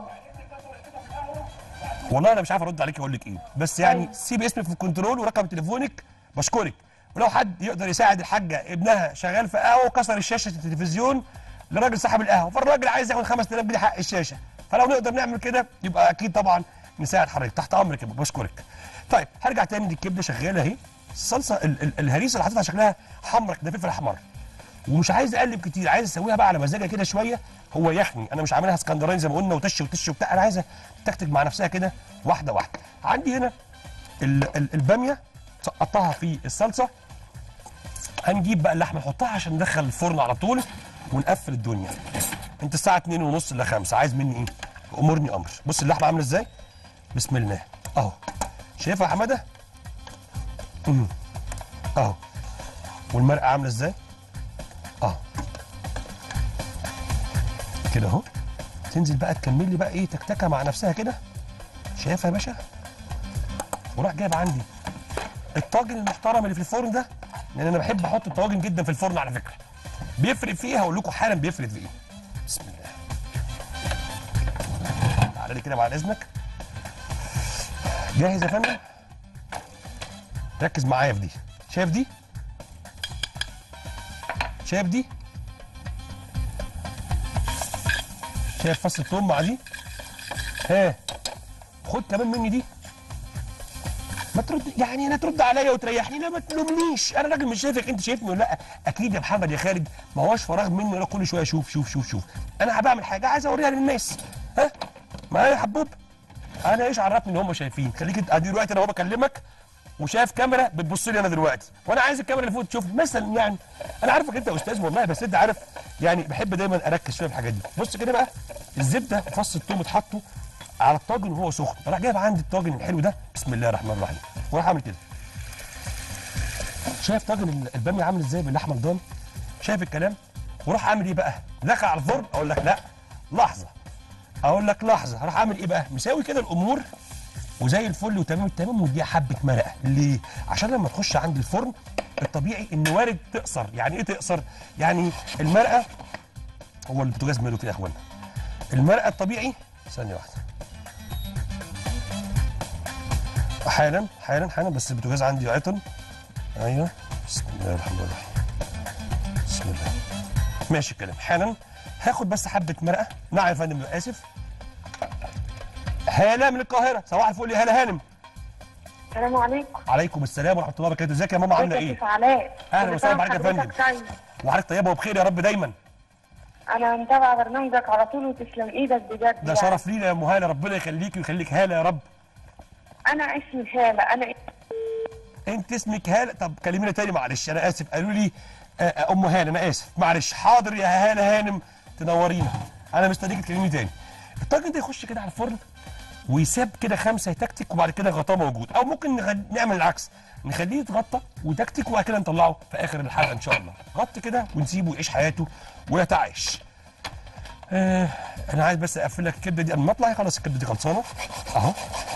والله انا مش عارف ارد عليك اقول لك ايه بس يعني أيوة. سيب اسمك في الكنترول ورقم تليفونك بشكرك ولو حد يقدر يساعد الحاجه ابنها شغال في قهوه وكسر الشاشه التلفزيون لراجل صاحب القهوه فالراجل عايز ياخد 5000 جنيه حق الشاشه فلو نقدر نعمل كده يبقى اكيد طبعا نساعد حضرتك تحت امرك يا بابا بشكرك طيب هرجع تاني دي الكبده شغاله اهي الصلصه ال- ال- الهريسه اللي حاططها شكلها حمرا كده فلفل احمر ومش عايز اقلب كتير عايز اسويها بقى على مزاجها كده شويه هو يخني انا مش عاملها اسكندراني زي ما قلنا وتش وتش وبتاع انا عايزها تكتك مع نفسها كده واحده واحده عندي هنا ال- ال- الباميه سقطتها في الصلصه هنجيب بقى اللحمه نحطها عشان ندخل الفرن على طول ونقفل الدنيا انت الساعه 2 ونص ل 5 عايز مني ايه امرني امر بص اللحمه عامله ازاي بسم الله اهو شايفها يا حماده امم اهو والمرقه عامله ازاي اه كده اهو تنزل بقى تكمل لي بقى ايه تكتكه مع نفسها كده شايفها يا باشا وراح جايب عندي الطاجن المحترم اللي في الفرن ده لان انا بحب احط الطواجن جدا في الفرن على فكره بيفرق في ايه هقول لكم حالا بيفرق في ايه بسم الله تعالى لي كده بعد اذنك جاهز يا فندم ركز معايا في دي شايف دي شايف دي شايف فص الثوم مع دي ها خد كمان مني دي ما ترد يعني لا ترد عليا وتريحني لا ما تلومنيش انا راجل مش شايفك انت شايفني ولا لا اكيد يا محمد يا خالد ما هوش فراغ مني ولا كل شويه شوف شوف شوف شوف انا بعمل حاجه عايز اوريها للناس ها ما انا يا حبوب انا ايش عرفني ان هم شايفين خليك انت ادي دلوقتي انا هو بكلمك وشايف كاميرا بتبص لي انا دلوقتي وانا عايز الكاميرا اللي فوق تشوف مثلا يعني انا عارفك انت يا استاذ والله بس انت عارف يعني بحب دايما اركز شويه في الحاجات دي بص كده بقى الزبده وفص الثوم اتحطوا على الطاجن وهو سخن راح جايب عندي الطاجن الحلو ده بسم الله الرحمن الرحيم وراح اعمل كده شايف طاجن الباميه عامل ازاي باللحمه الضاني شايف الكلام وراح اعمل ايه بقى دخل على الفرن اقول لك لا لحظه اقول لك لحظه راح اعمل ايه بقى مساوي كده الامور وزي الفل وتمام التمام واديها حبه مرقه ليه عشان لما تخش عند الفرن الطبيعي ان وارد تقصر يعني ايه تقصر يعني المرقه هو البوتاجاز ماله كده يا اخوانا المرقه الطبيعي ثانيه واحده حالا حالا حالا بس البوتاجاز عندي عطل ايوه بسم الله الرحمن الرحيم بسم الله ماشي الكلام حالا هاخد بس حبه مرقه نعم يا فندم اسف هاله من القاهره صباح الفل يا هاله هانم السلام عليكم عليكم السلام ورحمه الله وبركاته ازيك يا ماما عامله ايه علاء أهلا وسهلا بحضرتك يا فندم. وحضرتك طيبه وبخير يا رب دايما انا متابعه برنامجك على طول وتسلم ايدك بجد ده يعني. شرف لينا يا ام هاله ربنا يخليكي ويخليك هاله يا رب انا اسمي هاله انا انت اسمك هاله طب كلمينا تاني معلش انا اسف قالوا لي آه، آه، ام هاله انا اسف معلش حاضر يا هاله هانم تنورينا انا مستنيك تكلميني تاني الطاجن ده يخش كده على الفرن ويساب كده خمسه يتكتك وبعد كده غطاه موجود او ممكن نغ- نعمل العكس نخليه يتغطى ويتكتك وبعد كده نطلعه في اخر الحلقه ان شاء الله غطي كده ونسيبه يعيش حياته ويتعايش آه انا عايز بس اقفل لك الكبده دي قبل ما اطلع خلاص الكبده دي خلصانه اهو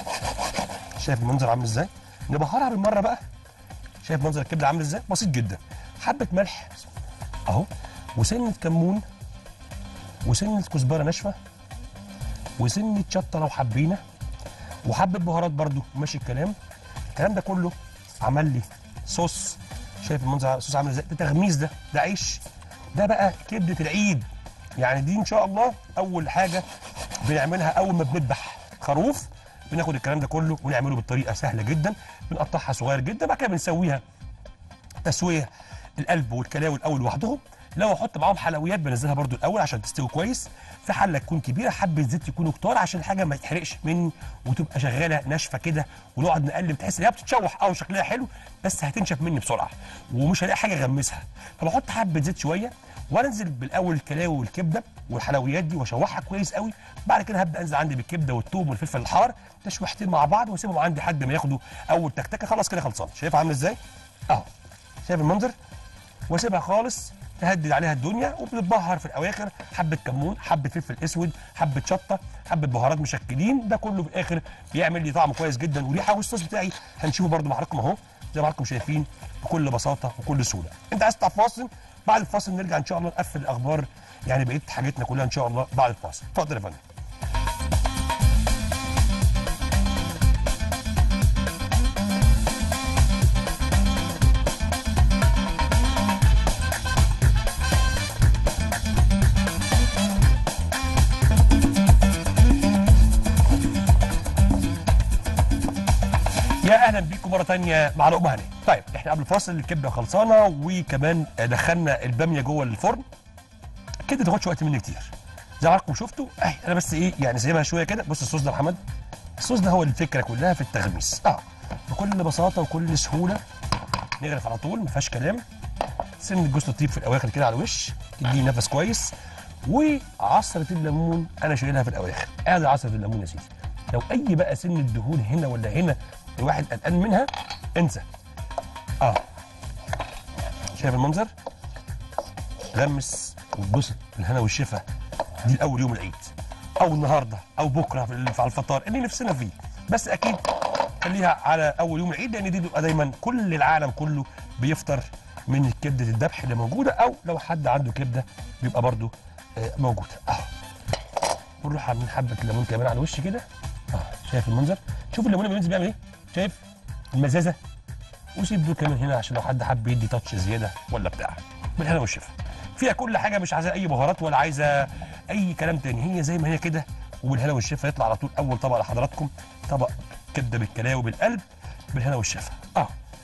شايف المنظر عامل ازاي نبهرها بالمره بقى شايف منظر الكبده عامل ازاي بسيط جدا حبه ملح اهو وسنه كمون وسنه كزبره ناشفه وسنه شطه لو حبينا وحبه بهارات برضو ماشي الكلام الكلام ده كله عمل لي صوص شايف المنظر الصوص عامل ازاي ده تغميس ده ده عيش ده بقى كبده العيد يعني دي ان شاء الله اول حاجه بنعملها اول ما بنذبح خروف بناخد الكلام ده كله ونعمله بطريقه سهله جدا بنقطعها صغير جدا بعد كده بنسويها تسويه القلب والكلاوي الاول لوحدهم لو احط معاهم حلويات بنزلها برضو الاول عشان تستوي كويس في حله تكون كبيره حبه زيت يكونوا كتار عشان الحاجه ما يتحرقش مني وتبقى شغاله ناشفه كده ونقعد نقلب تحس ان هي بتتشوح او شكلها حلو بس هتنشف مني بسرعه ومش هلاقي حاجه اغمسها فبحط حبه زيت شويه وانزل بالاول الكلاوي والكبده والحلويات دي واشوحها كويس قوي بعد كده هبدا انزل عندي بالكبده والثوم والفلفل الحار تشويحتين مع بعض واسيبهم عندي لحد ما ياخدوا اول تكتكه خلاص كده خلصان شايف عامل ازاي اهو شايف المنظر واسيبها خالص تهدد عليها الدنيا وبتتبهر في الاواخر حبه كمون حبه فلفل اسود حبه شطه حبه بهارات مشكلين ده كله في الاخر بيعمل لي طعم كويس جدا وريحه والصوص بتاعي هنشوفه برده مع حضراتكم اهو زي ما حضراتكم شايفين بكل بساطه وكل سهوله انت عايز تطلع فاصل بعد الفاصل نرجع ان شاء الله نقفل الاخبار يعني بقيه حاجتنا كلها ان شاء الله بعد الفاصل اتفضل يا فندم يا اهلا بيكم مره تانية مع لقمه هنيه طيب احنا قبل الفاصل الكبده خلصانه وكمان دخلنا الباميه جوه الفرن كده تاخدش وقت مني كتير زي ما حضراتكم شفتوا اهي انا بس ايه يعني سايبها شويه كده بص الصوص ده يا محمد الصوص ده هو الفكره كلها في التغميس اه بكل بساطه وكل سهوله نغرف على طول ما فيهاش كلام سن جوز الطيب في الاواخر كده على الوش تديه نفس كويس وعصره الليمون انا شايلها في الاواخر ادي عصره الليمون يا سيدي لو اي بقى سن الدهون هنا ولا هنا الواحد قلقان منها انسى اه شايف المنظر غمس واتبسط بالهنا والشفا دي الاول يوم العيد او النهارده او بكره في ال- على الفطار اللي نفسنا فيه بس اكيد خليها على اول يوم العيد لان دي بيبقى دايما كل العالم كله بيفطر من كبده الذبح اللي موجوده او لو حد عنده كبده بيبقى برده آه، موجوده اه ونروح عاملين حبه ليمون كمان على الوش كده اه شايف المنظر شوف الليمون لما بينزل بيعمل ايه شايف المزازه وسيب دول كمان هنا عشان لو حد حب يدي تاتش زياده ولا بتاع بالهنا والشفا فيها كل حاجه مش عايزه اي بهارات ولا عايزه اي كلام تاني هي زي ما هي كده وبالهنا والشفا يطلع على طول اول طبق لحضراتكم طبق كبده بالكلاوي بالقلب بالهنا والشفا اه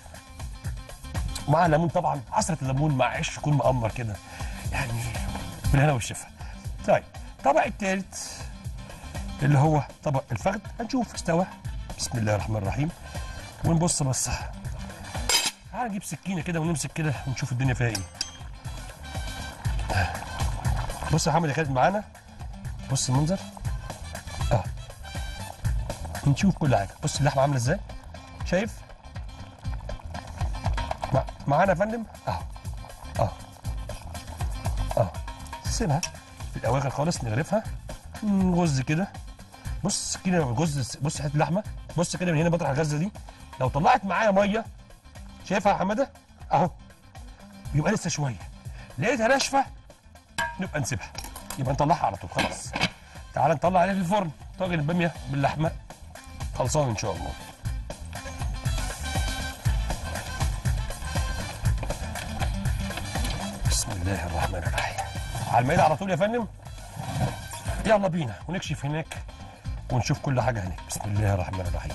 مع ليمون طبعا عصره الليمون مع عيش يكون مقمر كده يعني بالهنا والشفا طيب الطبق الثالث اللي هو طبق الفخد هنشوف استوى بسم الله الرحمن الرحيم ونبص بص تعال نجيب سكينه كده ونمسك كده ونشوف الدنيا فيها ايه بص يا محمد يا خالد معانا بص المنظر اه نشوف كل حاجه بص اللحمه عامله ازاي شايف مع- معانا يا فندم اه اه اه سيبها في الاواخر خالص نغرفها نغز كده بص سكينه غز بص حته اللحمه بص كده من هنا مطرح الغزه دي لو طلعت معايا ميه شايفها يا حماده اهو يبقى لسه شويه لقيتها ناشفه نبقى نسيبها يبقى نطلعها على طول خلاص تعال نطلع عليها في الفرن طاجن الباميه باللحمه خلصان ان شاء الله بسم الله الرحمن الرحيم على المائده على طول يا فندم يلا بينا ونكشف هناك ونشوف كل حاجه هناك بسم الله الرحمن الرحيم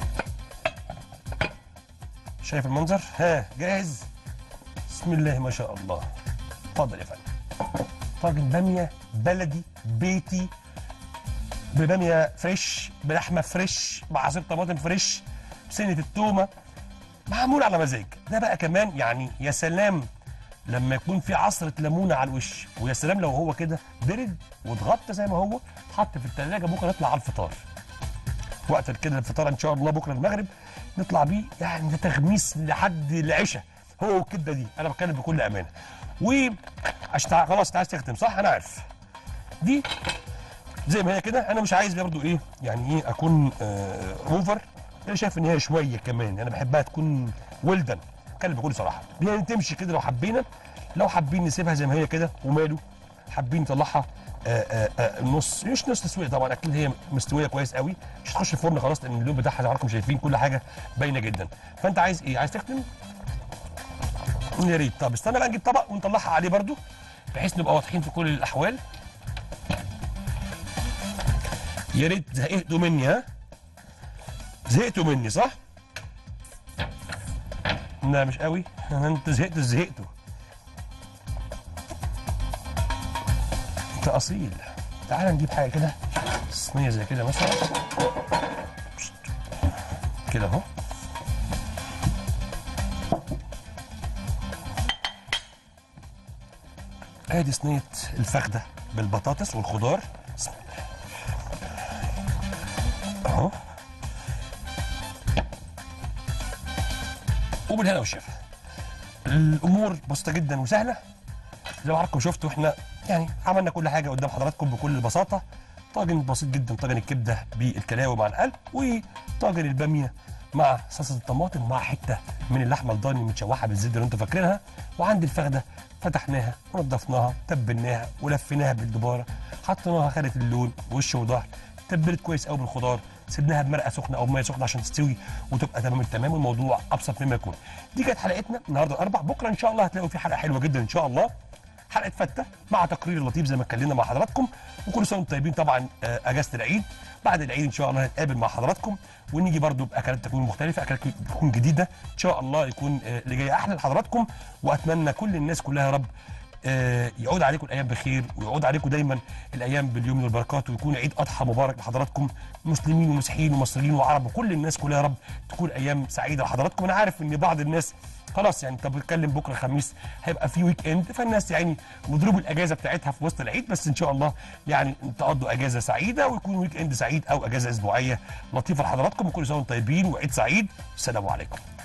شايف المنظر ها جاهز بسم الله ما شاء الله اتفضل يا فندم طاجن باميه بلدي بيتي بباميه فريش بلحمه فريش بعصير طماطم فريش بسنه التومه معمول على مزاج ده بقى كمان يعني يا سلام لما يكون في عصره ليمونه على الوش ويا سلام لو هو كده برد واتغطى زي ما هو اتحط في الثلاجه بكره يطلع على الفطار وقت كده الفطار ان شاء الله بكره المغرب نطلع بيه يعني ده تغميس لحد العشاء هو والكبده دي انا بتكلم بكل امانه و عشان تع- خلاص انت عايز تختم صح انا عارف دي زي ما هي كده انا مش عايز برضو ايه يعني ايه اكون آه اوفر انا شايف ان هي شويه كمان انا بحبها تكون ولدن اتكلم بكل صراحه يعني تمشي كده لو حبينا لو حابين نسيبها زي ما هي كده وماله حابين نطلعها آه، آه، آه، نص مش نص تسويه طبعا اكيد هي مستويه كويس قوي مش هتخش الفرن خلاص لان اللون بتاعها زي ما حضراتكم شايفين كل حاجه باينه جدا فانت عايز ايه عايز تختم يا ريت طب استنى بقى نجيب طبق ونطلعها عليه برضو بحيث نبقى واضحين في كل الاحوال يا ريت زهقتوا مني ها زهقتوا مني صح لا مش قوي انت زهقت زهقتوا انت اصيل تعال نجيب حاجه كده صينيه زي كده مثلا شت. كده اهو ادي صينيه الفخده بالبطاطس والخضار بسم الله اهو وبالهنا والشفا الامور بسيطه جدا وسهله زي ما حضراتكم شفتوا احنا يعني عملنا كل حاجه قدام حضراتكم بكل بساطه طاجن بسيط جدا طاجن الكبده بالكلاوي مع القلب وطاجن الباميه مع صلصه الطماطم مع حته من اللحمه الضاني المتشوحه بالزيت اللي انتوا فاكرينها وعند الفخده فتحناها ونضفناها تبلناها ولفيناها بالدباره حطيناها خدت اللون وش وظهر تبلت كويس قوي بالخضار سيبناها بمرقه سخنه او بميه سخنه عشان تستوي وتبقى تمام التمام والموضوع ابسط مما يكون دي كانت حلقتنا النهارده الاربع بكره ان شاء الله هتلاقوا في حلقه حلوه جدا ان شاء الله حلقه فته مع تقرير لطيف زي ما اتكلمنا مع حضراتكم وكل سنه وانتم طيبين طبعا آه، اجازه العيد بعد العيد ان شاء الله هنتقابل مع حضراتكم ونيجي برضو باكلات تكون مختلفه اكلات تكون جديده ان شاء الله يكون آه، اللي جاي احلى لحضراتكم واتمنى كل الناس كلها يا رب آه، يعود عليكم الايام بخير ويعود عليكم دايما الايام باليوم والبركات ويكون عيد اضحى مبارك لحضراتكم مسلمين ومسيحيين ومصريين وعرب وكل الناس كلها يا رب تكون ايام سعيده لحضراتكم انا عارف ان بعض الناس خلاص يعني انت بتتكلم بكره خميس هيبقى في ويك اند فالناس يعني مضروب الاجازه بتاعتها في وسط العيد بس ان شاء الله يعني تقضوا اجازه سعيده ويكون ويك اند سعيد او اجازه اسبوعيه لطيفه لحضراتكم وكل سنه وانتم طيبين وعيد سعيد السلام عليكم